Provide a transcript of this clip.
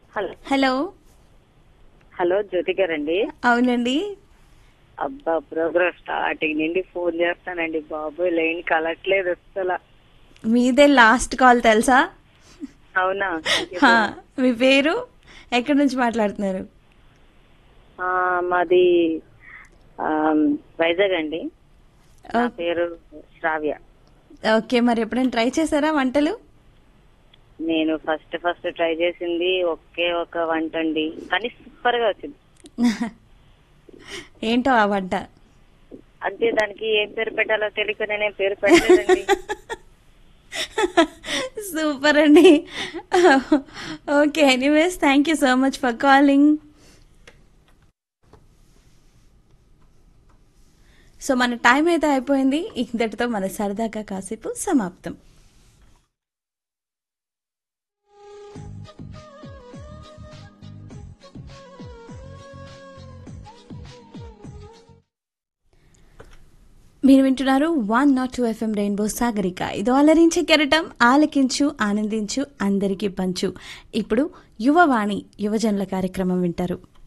hello hello hello జ్యోతి గారండి అవునండి అబ్బా ప్రోగ్రామ్ స్టార్టింగ్ నుండి ఫోన్ చేస్తానండి బాబు లైన్ కలట్లేదు అసలు మీదే లాస్ట్ కాల్ తెలుసా అవునా హా, మీ పేరు ఎక్కడి నుంచి మాట్లాడుతున్నారు ఆ, మాది ఆ, వైజాగ్ అండి నా పేరు శ్రావ్య ఓకే మరి ఎప్పుడైనా ట్రై చేశారా వంటలు నేను ఫస్ట్ ఫస్ట్ ట్రై చేసింది ఒకే ఒక వంట అండి కానీ సూపర్ గా వచ్చింది ఏంటో ఆ వంట అంతే దానికి ఏం పేరు పెట్టాలో తెలియక నేనేం పేరు పెట్టలేదండి సూపర్ అండి okay anyways thank you so much for calling so మన టైం అయితే అయిపోయింది ఇంతటితో మన సరదాగా కాసేపు సమాప్తం మీరు వింటున్నారు one not two FM rainbow Sagarika ఇది అలరించే కెరటం ఆలకించు ఆనందించు అందరికీ పంచు ఇప్పుడు యువవాణి యువజనుల కార్యక్రమం వింటారు